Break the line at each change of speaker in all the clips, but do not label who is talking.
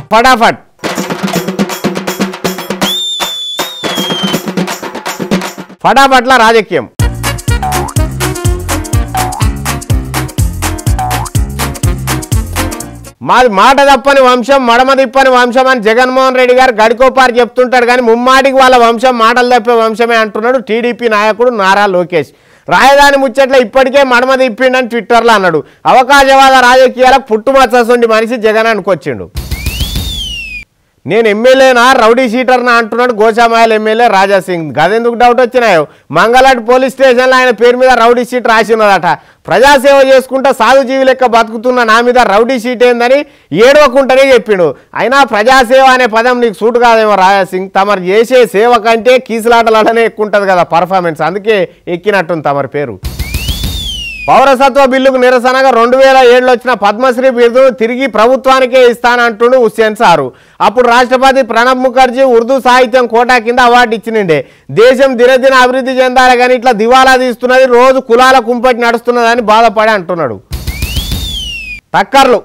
ఫటాఫట్ ఫటాఫట్ల రాజకీయం మాది మాట తప్పని వంశం మడమ తిప్పని వంశం అని జగన్మోహన్ రెడ్డి గారు గడికోపారి చెప్తుంటాడు కానీ ముమ్మాటికి వాళ్ళ వంశం మాటలు తప్పే వంశమే అంటున్నాడు టీడీపీ నాయకుడు నారా లోకేష్ రాజధాని ముచ్చట్ల ఇప్పటికే మడమ తిప్పిండని ట్విట్టర్లో అన్నాడు అవకాశవాద రాజకీయాలకు పుట్టుమచ్చసొంటి మనిషి జగన్ అనుకొచ్చిండు నేను ఎమ్మెల్యేనా రౌడీ షీటర్నా అంటున్నాడు గోషామాయల్ ఎమ్మెల్యే రాజా సింగ్ గదెందుకు డౌట్ వచ్చినాయో మంగళాటి పోలీస్ స్టేషన్లో ఆయన పేరు మీద రౌడీ షీట్ రాసి ఉన్నదట ప్రజాసేవ చేసుకుంటా సాధుజీవి లెక్క బతుకుతున్న నా మీద రౌడీ షీట్ ఏందని ఏడవకుంటనే చెప్పిండు అయినా ప్రజాసేవ అనే పదం నీకు సూటు కాదేమో రాజా సింగ్ తమరు చేసే సేవ కంటే కీసులాటలాడనే ఎక్కువ ఉంటుంది కదా పర్ఫార్మెన్స్ అందుకే ఎక్కినట్టుంది తమరి పేరు పౌరసత్వ బిల్లుకు నిరసనగా రెండు వేల ఏడులో వచ్చిన పద్మశ్రీ బిరుదును తిరిగి ప్రభుత్వానికే ఇస్తానంటుండు హుస్సేన్ సారు అప్పుడు రాష్ట్రపతి ప్రణబ్ ముఖర్జీ ఉర్దూ సాహిత్యం కోటా కింద అవార్డు ఇచ్చినండే దేశం దినదిన అభివృద్ధి చెందాలి కానీ ఇట్లా దివాలా తీస్తున్నది రోజు కులాల కుంపటి నడుస్తున్నదని బాధపడి అంటున్నాడు టక్కర్లు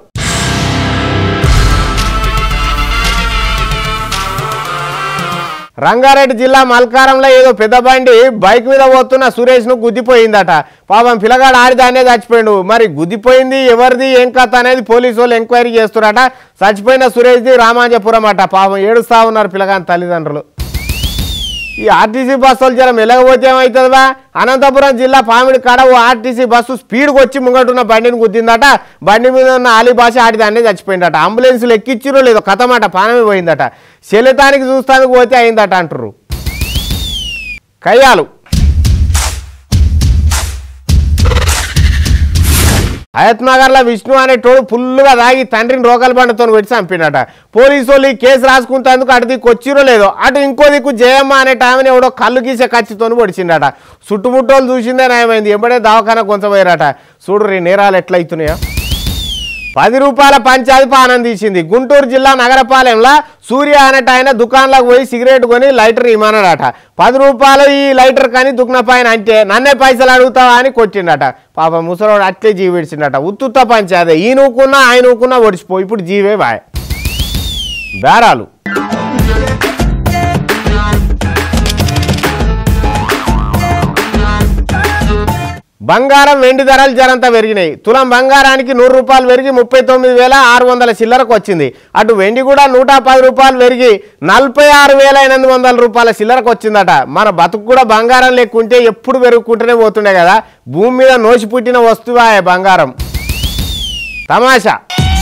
రంగారెడ్డి జిల్లా మల్కారంలో ఏదో పెద్ద బండి బైక్ మీద పోతున్న సురేష్ను గుద్దిపోయిందట పాపం పిల్లగాడు ఆడిదాన్నే చచ్చిపోయిండు మరి గుద్దిపోయింది ఎవరిది ఏం కథ అనేది పోలీసు వాళ్ళు ఎంక్వైరీ చేస్తున్నారట చచ్చిపోయిన సురేష్ది రామాంజపురం అట పాపం ఏడుస్తా ఉన్నారు పిల్లగాని తల్లిదండ్రులు ఈ ఆర్టీసీ బస్సులు జరం ఎలాగపోతే ఏమవుతుందా అనంతపురం జిల్లా పామిడి కాడ ఓ ఆర్టీసీ బస్సు స్పీడ్కి వచ్చి ముంగటున్న బండిని గుద్దిందట బండి మీద ఉన్న ఆలి భాష ఆడిదాన్నే చచ్చిపోయిందట అంబులెన్స్లు ఎక్కిచ్చిరో లేదో కథమాట పానమే పోయిందట శలితానికి చూస్తానికి పోతే అయిందట అంటారు కయ్యాలు హయత్ నగర్లో విష్ణు అనేటోడు ఫుల్గా తాగి తండ్రిని రోకల్ బండతో పెట్టి చంపినట పోలీసు వాళ్ళు ఈ కేసు రాసుకుంటేందుకు అటు దిక్కు వచ్చిరో లేదో అటు ఇంకో దిక్కు జయమ్మ అనే ఆమెను ఎవడో కళ్ళు గీసే కచ్చితో పొడిచిండట చుట్టుముట్టోళ్ళు చూసిందే నయమైంది ఎంబడే దవాఖాన కొంచెం పోయారట చూడు రీ నేరాలు ఎట్లా అవుతున్నాయో పది రూపాయల పంచాది పానం తీసింది గుంటూరు జిల్లా నగరపాలెంలో సూర్య అనేట ఆయన దుకాణంలోకి పోయి సిగరెట్ కొని లైటర్ ఇమ్మన్నాడట పది రూపాయలు ఈ లైటర్ కానీ దుక్న పైన అంటే నన్నే పైసలు అడుగుతావా అని కొట్టిండట పాప ముసలోడు అట్లే జీవి విడిచిండట ఉత్తుత్త పంచాదే ఈ నూకున్నా ఆయన నూకున్నా ఒడిచిపో ఇప్పుడు జీవే బాయ్ బేరాలు బంగారం వెండి ధరలు జరంతా పెరిగినాయి తులం బంగారానికి నూరు రూపాయలు పెరిగి ముప్పై తొమ్మిది వేల ఆరు వందల చిల్లరకు వచ్చింది అటు వెండి కూడా నూట పది రూపాయలు పెరిగి నలభై ఆరు వేల ఎనిమిది వందల రూపాయల చిల్లరకు వచ్చిందట మన బతుకు కూడా బంగారం లేకుంటే ఎప్పుడు పెరుగుకుంటూనే పోతుండే కదా భూమి మీద నోసి పుట్టిన వస్తువా ఈ బంగారం తమాషా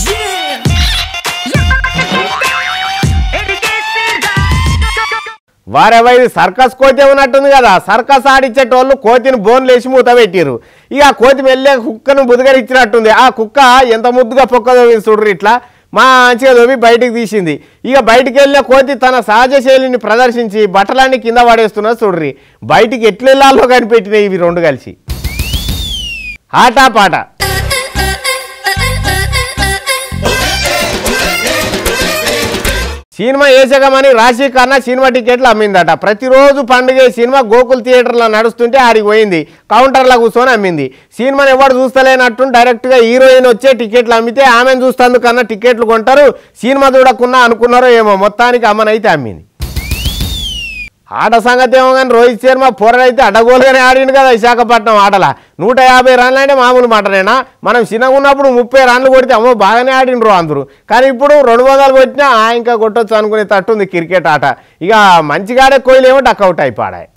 వారెవై సర్కస్ కోతి ఉన్నట్టుంది కదా సర్కస్ ఆడిచ్చేటోళ్ళు కోతిని బోన్లు వేసి మూత పెట్టిరు ఇక ఆ కోతి వెళ్ళే కుక్కను బుదగరిచ్చినట్టుంది ఆ కుక్క ఎంత ముద్దుగా పొక్కదో చూడ్రు ఇట్లా మంచిగా దోవి బయటికి తీసింది ఇక బయటికి వెళ్ళిన కోతి తన సహజ శైలిని ప్రదర్శించి బట్టలన్నీ కింద పడేస్తున్నా చూడ్రి బయటికి ఎట్లు వెళ్ళాలో కనిపెట్టినాయి ఇవి రెండు కలిసి ఆటా పాట సినిమా వేసగమని రాశి కన్నా సినిమా టికెట్లు అమ్మిందట ప్రతిరోజు పండుగ సినిమా గోకుల్ థియేటర్లో నడుస్తుంటే ఆడికి పోయింది కౌంటర్లో కూర్చొని అమ్మింది సినిమాని ఎవరు చూస్తలేనట్టు డైరెక్ట్గా హీరోయిన్ వచ్చే టికెట్లు అమ్మితే ఆమెను చూస్తందుకన్నా టికెట్లు కొంటారు సినిమా చూడకున్నా అనుకున్నారో ఏమో మొత్తానికి అమ్మనైతే అమ్మింది ఆట సంగతి ఏమో కానీ రోహిత్ శర్మ పొరడైతే అడ్డగోలుగానే ఆడిండు కదా విశాఖపట్నం ఆటల నూట యాభై రన్లు అంటే మామూలు మాటనేనా మనం చిన్నగా ఉన్నప్పుడు ముప్పై రన్లు కొడితే అమ్మో బాగానే ఆడిండ్రు అందరూ కానీ ఇప్పుడు రెండు వందలు కొట్టినా ఆ ఇంకా కొట్టొచ్చు అనుకునే తట్టుంది క్రికెట్ ఆట ఇక మంచిగాడే కోయిలేమో డక్అవుట్ అయిపోయాయి